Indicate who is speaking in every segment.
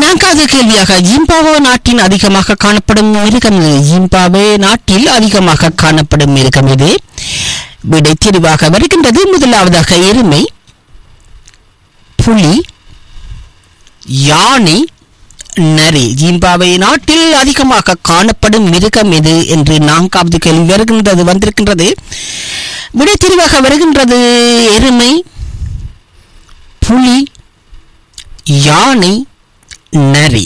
Speaker 1: நான்காவது கேள்வியாக ஜிம்பாவே நாட்டின் அதிகமாக காணப்படும் மிருகம் இது ஜிம்பாவே நாட்டில் அதிகமாக காணப்படும் மிருகம் இது விடை தெளிவாக வருகின்றது முதலாவதாக எருமை புலி யானை நரி ஜிம்பாவே நாட்டில் அதிகமாக காணப்படும் மிருகம் எது என்று நான்காவது கேள்வி வருகின்றது வந்திருக்கின்றது விடை தெளிவாக வருகின்றது எருமை புலி யானை நரி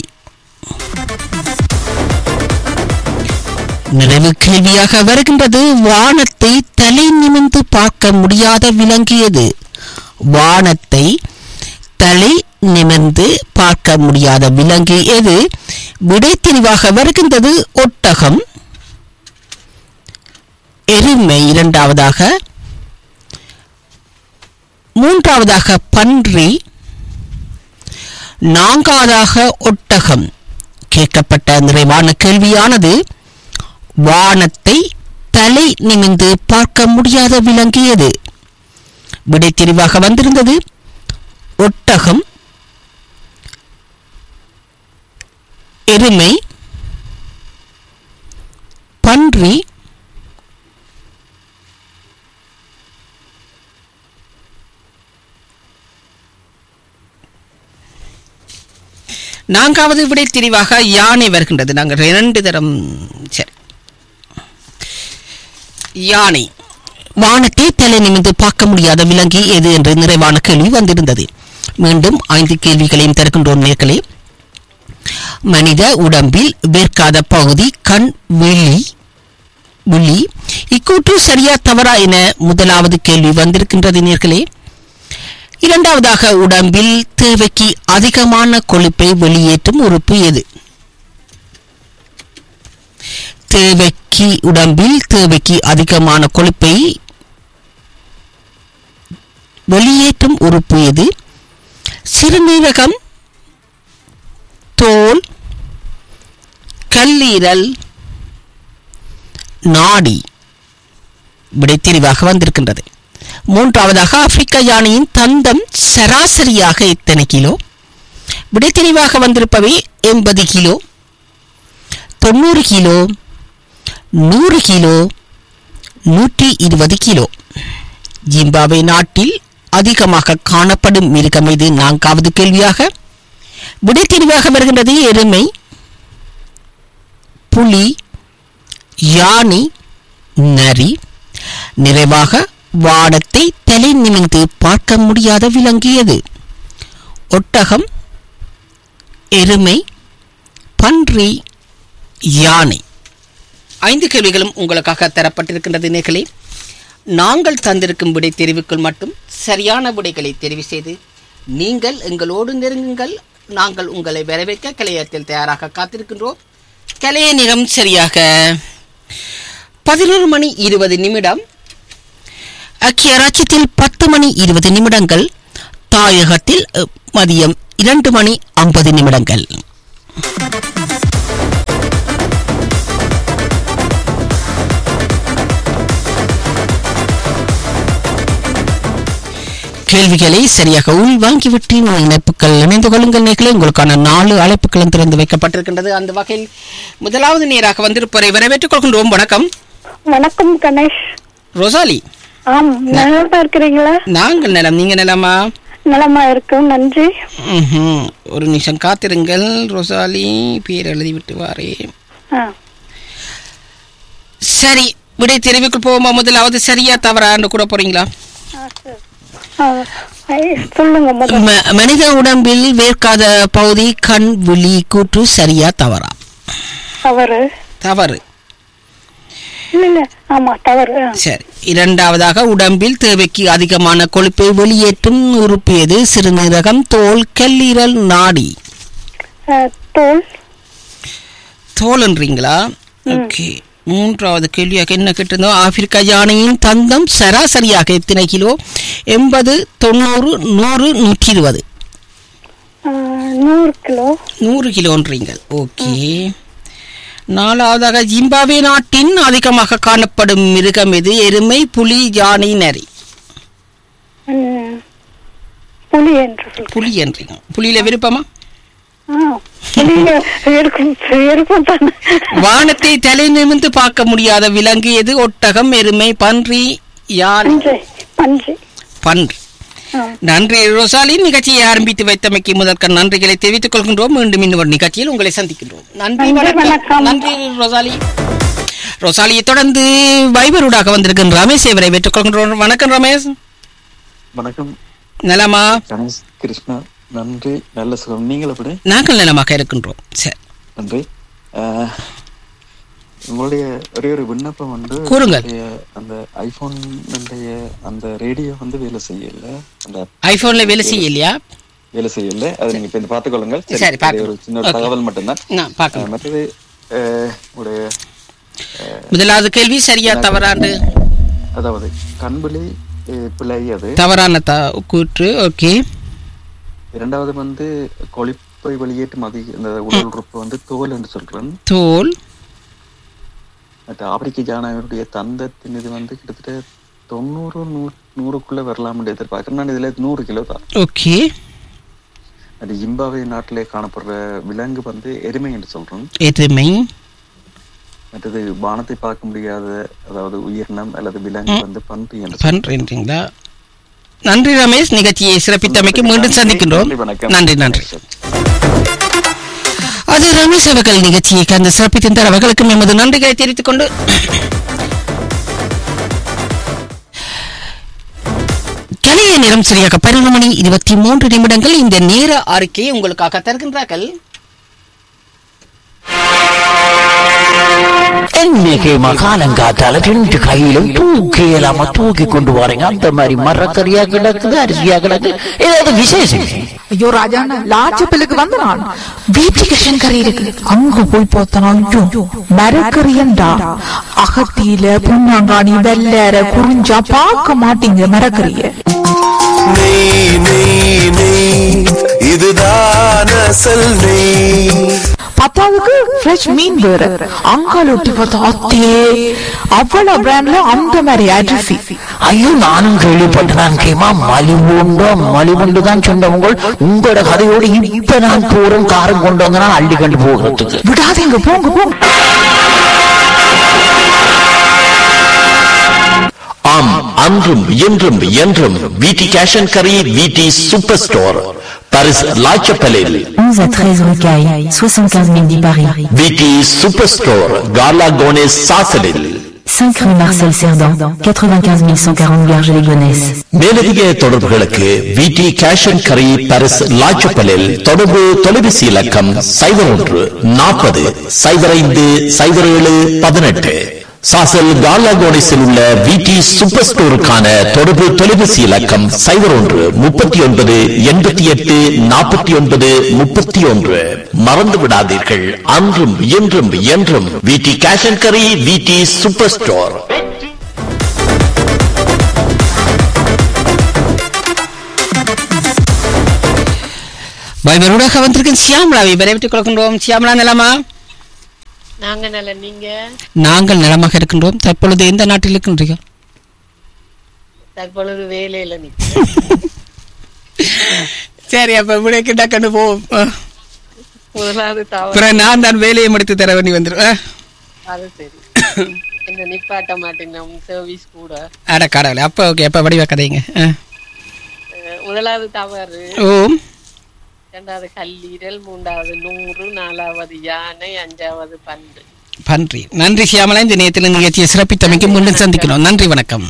Speaker 1: நிறைவு கேள்வியாக வருகின்றது வானத்தை தலை நிமிர்ந்து பார்க்க முடியாத விலங்கியது வானத்தை தலை நிமிர்ந்து பார்க்க முடியாத விலங்கு எது விடை தெளிவாக வருகின்றது ஒட்டகம் எருமை இரண்டாவதாக மூன்றாவதாக பன்றி நான்காவதாக ஒட்டகம் கேட்கப்பட்ட நிறைவான கேள்வியானது வானத்தை தலை நிமிர்ந்து பார்க்க முடியாத விலங்கு எது விடை தெளிவாக வந்திருந்தது ஒட்டகம் எருமை பன்றி நான்காவது விடை தெளிவாக யானை வருகின்றது நாங்கள் இரண்டு தரம் சரி யானை வானத்தை தலை நிமிர்ந்து பார்க்க முடியாத விலங்கு எது என்று நிறைவான கேள்வி வந்திருந்தது மீண்டும் ஐந்து கேள்விகளையும் தருகின்றோம் நேர்களே மனித உடம்பில் வேர்க்காத பகுதி கண் விழி விழி இக்கூற்று சரியா தவறா என முதலாவது கேள்வி வந்திருக்கின்றது நேர்களே இரண்டாவதாக உடம்பில் தேவைக்கு அதிகமான கொழுப்பை வெளியேற்றும் உறுப்பு எது தேவைக்கு உடம்பில் தேவைக்கு அதிகமான கொழுப்பை வெளியேற்றும் உறுப்பு எது சிறுநீரகம் தோல் கல்லீரல் நாடி விடை தெளிவாக வந்திருக்கின்றது மூன்றாவதாக ஆப்பிரிக்க யானையின் தந்தம் சராசரியாக எத்தனை கிலோ விடை தெளிவாக வந்திருப்பவை எண்பது கிலோ தொண்ணூறு கிலோ நூறு கிலோ நூற்றி இருபது கிலோ ஜிம்பாவே நாட்டில் அதிகமாக காணப்படும் மிருகம் இது நான்காவது கேள்வியாக விடை தெளிவாக வருகின்றது எருமை புலி யானை நரி நிறைவாக வானத்தை தலை நிமிர்ந்து பார்க்க முடியாத விலங்கியது ஒட்டகம் எருமை பன்றி யானை ஐந்து கேள்விகளும் உங்களுக்காக தரப்பட்டிருக்கின்றது நேர்களே நாங்கள் தந்திருக்கும் விடை தெரிவுக்குள் மட்டும் சரியான விடைகளை தெரிவு செய்து நீங்கள் எங்களோடு நெருங்குங்கள் நாங்கள் உங்களை வரவேற்க கலையத்தில் தயாராக காத்திருக்கின்றோம் கலைய நிறம் சரியாக பதினொரு மணி இருபது நிமிடம் அக்கிய ராஜ்யத்தில் பத்து மணி இருபது நிமிடங்கள் தாயகத்தில் அ, மதியம் இரண்டு மணி ஐம்பது நிமிடங்கள் கேள்விகளை சரியாக உள் வாங்கிவிட்டு உங்கள் இணைப்புகள் இணைந்து கொள்ளுங்கள் நேர்களே உங்களுக்கான நாலு அழைப்புகளும் திறந்து வைக்கப்பட்டிருக்கின்றது அந்த வகையில் முதலாவது நேராக வந்திருப்பவரை வரவேற்றுக் கொள்கின்றோம் வணக்கம்
Speaker 2: வணக்கம் கணேஷ்
Speaker 1: ரோசாலி
Speaker 2: ஆம் நலமா இருக்கிறீங்களா
Speaker 1: நாங்கள் நலம் நீங்க நலமா
Speaker 2: நலமா இருக்கும் நன்றி
Speaker 1: ம்ஹும். ஒரு நிமிஷம் காத்திருங்கள் ரோசாலி பேர் எழுதி விட்டு வாரே
Speaker 2: ஆ,
Speaker 1: சரி விடை தெரிவுக்கு போவோமா முதலாவது சரியா தவறான்னு கூட போறீங்களா
Speaker 2: ஆ, ஐ, சொல்லுங்க முதல்ல
Speaker 1: ம- மனித உடம்பில் வேர்க்காத பகுதி கண் விழி கூற்று சரியா தவறா
Speaker 2: தவறு
Speaker 1: தவறு
Speaker 2: இல்ல இல்ல ஆமா தவறு ஆ.
Speaker 1: சரி இரண்டாவதாக உடம்பில் தேவைக்கு அதிகமான கொழுப்பை வெளியேற்றும் உறுப்பு எது சிறுநீரகம் தோல் கல்லீரல் நாடி
Speaker 2: ஆ, தோல்
Speaker 1: தோல்ன்றீங்களா ஓகே மூன்றாவது கேள்வியாக என்ன கேட்டிருந்தோம் ஆப்பிரிக்கா யானையின் தந்தம் சராசரியாக எத்தனை கிலோ எண்பது தொண்ணூறு நூறு நூற்றி இருபது
Speaker 2: ஆ, நூறு கிலோ
Speaker 1: நூறு கிலோன்றீங்கள் ஓகே நாலாவதாக ஜிம்பாவே நாட்டின் அதிகமாக காணப்படும் மிருகம் எது எருமை புலி யானை நரி
Speaker 2: ம், புலி என்று சொல்
Speaker 1: புலி என்றீங்க புலியில விருப்பமா
Speaker 2: ஆ நீங்க இருக்கும் இருக்கும் தானே
Speaker 1: வானத்தை தலை நிமிர்ந்து பார்க்க முடியாத விலங்கு எது ஒட்டகம் எருமை பன்றி யானை
Speaker 2: பஞ்சை பஞ்சை
Speaker 1: பன்றி
Speaker 2: ஆ.
Speaker 1: நன்றி ரோசாலி நிகழ்ச்சியை ஆரம்பித்து வைத்தமைக்கு முதற்க நன்றிகளை தெரிவித்துக் கொள்கின்றோம் மீண்டும் இன்னும் ஒரு நிகழ்ச்சியில் உங்களை சந்திக்கின்றோம் நன்றி
Speaker 2: நன்றி,
Speaker 1: வணக்கம்
Speaker 2: வணக்கம்.
Speaker 1: நன்றி ரோசாலி ரோசாலியை தொடர்ந்து வைபரூடாக வந்திருக்கின்ற ரமேஷ் இவரை பெற்றுக் கொள்கின்றோம் வணக்கம் ரமேஷ்
Speaker 3: வணக்கம்
Speaker 1: நலமா
Speaker 3: கணேஷ் கிருஷ்ணா நன்றி நல்ல சுகம் நீங்கள் எப்படி
Speaker 1: நாங்கள் நலமாக இருக்கின்றோம் சரி
Speaker 3: நன்றி ஆஹ், உங்களுடைய ஒரே ஒரு விண்ணப்பம் வந்து
Speaker 1: கூறுங்கள்.
Speaker 3: உங்களுடைய அந்த ஐபோன் அந்த ரேடியோ வந்து வேலை செய்யல அந்த
Speaker 1: ஐபோன்ல வேலை செய்யலையா
Speaker 3: வேலை செய்யல அதை நீங்க இப்ப இந்த பார்த்துக்கொள்ளுங்கள்
Speaker 1: சரி,
Speaker 3: சரி,
Speaker 1: பார்க்கலாம்.
Speaker 3: அது ஒரு சின்ன ஒரு
Speaker 1: Okay.
Speaker 3: தகவல் மட்டும்தான்
Speaker 1: நான் பார்க்கலாம்
Speaker 3: ஆஹ், மற்றது ஆஹ், உங்களுடைய
Speaker 1: முதலாவது கேள்வி சரியா தவறாண்டு
Speaker 3: அதாவது கண்பிளி ஆஹ், பிழை அது
Speaker 1: தவறான த கூற்று ஓகே
Speaker 3: இரண்டாவது வந்து கொழிப்பை வெளியேற்றும் அதி அந்த உடல் உறுப்பு வந்து தோல் என்று சொல்றேன்
Speaker 1: தோல்
Speaker 3: மற்ற ஆப்பிரிக்க ஜானாவினுடைய தந்தத்தின் இது வந்து கிட்டத்தட்ட தொண்ணூறு நூறு நூறுக்குள்ள வரலாம்னு எதிர்பார்க்கிறேன் நான் இதுல நூறு கிலோ தான்
Speaker 1: ஓகே
Speaker 3: அது ஜிம்பாவே நாட்டிலே காணப்படுற விலங்கு வந்து எருமை என்று சொல்றோம்
Speaker 1: எருமை
Speaker 3: மற்றது வானத்தை பார்க்க முடியாத அதாவது உயிரினம் அல்லது விலங்கு வந்து பன்றி என்று சொல்றோம்.
Speaker 1: பண்றீங்களா நன்றி ரமேஷ் நிகழ்ச்சியை சிறப்பித்தமைக்கு மீண்டும் சந்திக்கின்றோம்
Speaker 3: நன்றி, வணக்கம்.
Speaker 1: நன்றி நன்றி அது ரமேஷ் அவர்கள் நிகழ்ச்சியை கண்டு சிறப்பித்திருந்தார் அவர்களுக்கும் எமது நன்றிகளை தெரிவித்துக் கொண்டு கலைய நேரம் சரியாக பன்னெண்டு மணி இருபத்தி மூன்று நிமிடங்கள் இந்த நேர அறிக்கையை உங்களுக்காக தருகின்றார்கள்
Speaker 4: என்னைக்கு மகாலங்காத்தால ரெண்டு கையிலும் தூக்கி இல்லாம தூக்கி கொண்டு வரீங்க அந்த மாதிரி மரக்கறியா கிடக்குது அரிசியா கிடக்கு ஏதாவது விசேஷம்
Speaker 5: ஐயோ ராஜாண்ணா லாச்சப்பிலுக்கு வந்து நான் வீட்டுக்கு கறி இருக்கு அங்க போய் பார்த்தனா ஐயோ மரக்கறியண்டா அகத்தியில புண்ணாங்காணி வெள்ளற குறிஞ்சா பார்க்க மாட்டீங்க மரக்கறிய
Speaker 6: நெய் நெய் நெய் இதுதான் அசல் நெய்
Speaker 5: பத்தாவதுக்கு ஃப்ரெஷ் மீன் வேற அங்கால ஒட்டி பார்த்தா அத்தே அவ்வளவு பிராண்ட்ல அந்த மாதிரி அரிசி
Speaker 4: ஐயோ நானும் கேள்விப்பட்டேன் நான் கேமா மலிவுண்டோ மலிவுண்டு தான் சொன்னவங்க உங்களோட கதையோடு இப்ப நான் போறோம் காரம் கொண்டு வந்தா அள்ளி கண்டு போகிறதுக்கு
Speaker 5: விடாதீங்க போங்க போங்க
Speaker 7: ஆம் அன்றும் இன்றும் என்றும் விடி கேஷ் அண்ட் கரி விடி சூப்பர் ஸ்டோர் பாரிஸ் லாச்சப்பலில்
Speaker 8: 11 à 13 rue Caille, 75 010 Paris.
Speaker 7: விடி சூப்பர் ஸ்டோர் காலா கோனேஸ் சாசலில்
Speaker 8: 5 rue Marcel Cerdan, 95 140 Garges-les-Gonesse.
Speaker 7: மேலதிக தொடர்புகளுக்கு விடி கேஷ் அண்ட் கரி பாரிஸ் லாச்சப்பலில் தொடர்பு தொலைபேசி இலக்கம் சைபர் ஒன்று நாற்பது சைபர் ஐந்து சைபர் ஏழு பதினெட்டு சாசல் காலாகோனிஸில் உள்ள விடி சூப்பர் ஸ்டோருக்கான தொடர்பு தொலைபேசி இலக்கம் சைபர் ஒன்று முப்பத்தி ஒன்பது எண்பத்தி எட்டு நாற்பத்தி ஒன்பது முப்பத்தி ஒன்று மறந்து விடாதீர்கள் அன்றும் இன்றும் என்றும் விடி கேஷ் அண்ட் கரி விடி சூப்பர் ஸ்டோர்
Speaker 1: வைபரூடாக வந்திருக்கும் சியாமலாவை வரவேற்றுக் கொள்கின்றோம் சியாமலா நிலமா
Speaker 9: நாங்க நல்ல நீங்க
Speaker 1: நாங்கள் நலமாக இருக்கின்றோம் தற்பொழுது எந்த நாட்டில் இருக்கின்றீர்கள்
Speaker 9: தற்பொழுது வேலையில நிக்க
Speaker 1: சரி அப்ப விடைக்கு டக்குன்னு போவோம் அஹ்,
Speaker 9: முதலாவது தவறு
Speaker 1: அப்புறம் நான் தான் வேலையை முடித்து தர வேண்டி வந்துடும்
Speaker 9: அது சரி என்ன நிப்பாட்ட மாட்டேன் சர்வீஸ் கூட
Speaker 1: அட கடவுளே அப்ப ஓகே அப்ப வடிவ கதைங்க அஹ்.
Speaker 9: அஹ், முதலாவது தவறு
Speaker 1: ஓம்
Speaker 9: இரண்டாவது கல்லீரல் மூன்றாவது நூறு நாலாவது யானை அஞ்சாவது பந்து
Speaker 1: பன்றி நன்றி சியாமலா இந்த நேரத்தில் நிகழ்ச்சியை சிறப்பித்தமைக்கு மீண்டும் சந்திக்கணும் நன்றி வணக்கம்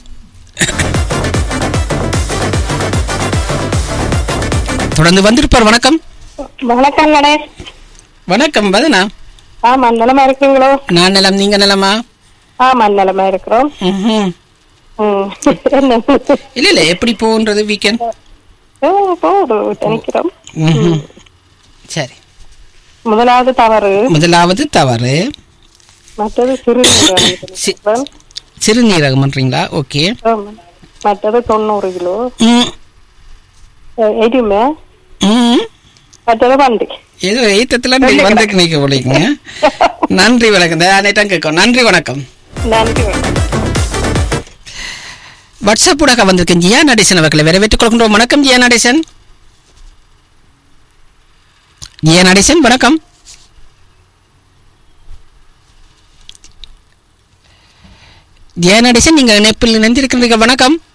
Speaker 1: தொடர்ந்து வந்திருப்பார் வணக்கம்
Speaker 2: வணக்கம் கணேஷ்
Speaker 1: வணக்கம் வதனா
Speaker 2: ஆமா நிலமா இருக்கீங்களோ
Speaker 1: நான் நலம் நீங்க நலமா
Speaker 2: ஆமா நிலமா இருக்கிறோம்
Speaker 1: ம்ஹும்.
Speaker 2: ம். என்ன
Speaker 1: இல்ல இல்ல எப்படி போன்றது வீக்கெண்ட்
Speaker 2: ஓ, போகுது நினைக்கிறோம்
Speaker 1: சரி
Speaker 2: முதலாவது தவறு
Speaker 1: முதலாவது தவறு
Speaker 2: மற்றது சிறுநீரகம்
Speaker 1: சி- சிறுநீரகம் பண்றீங்களா ஓகே
Speaker 2: ஆமா. மற்றது தொண்ணூறு கிலோ
Speaker 1: ம்,
Speaker 2: அஹ், எதுவுமே
Speaker 1: ம்.
Speaker 2: மற்றது வண்டி
Speaker 1: ஏதோ எய்த்தத்துல வந்து நிக்க போலீங்க நன்றி வணக்கம் நேட்டம் கேட்கும் நன்றி வணக்கம்
Speaker 2: நன்றி வணக்கம்.
Speaker 1: வாட்ஸ்அப் ஊடாக வந்திருக்கேன் ஜியா நடேசன் அவர்களை வரவேற்றுக் கொள்கின்றோம் வணக்கம் ஜியா நடேசன் ஏ நடேசன் வணக்கம் ஏ நடேசன் நீங்கள் இணைப்பில் இணைந்திருக்கிறீர்கள் வணக்கம்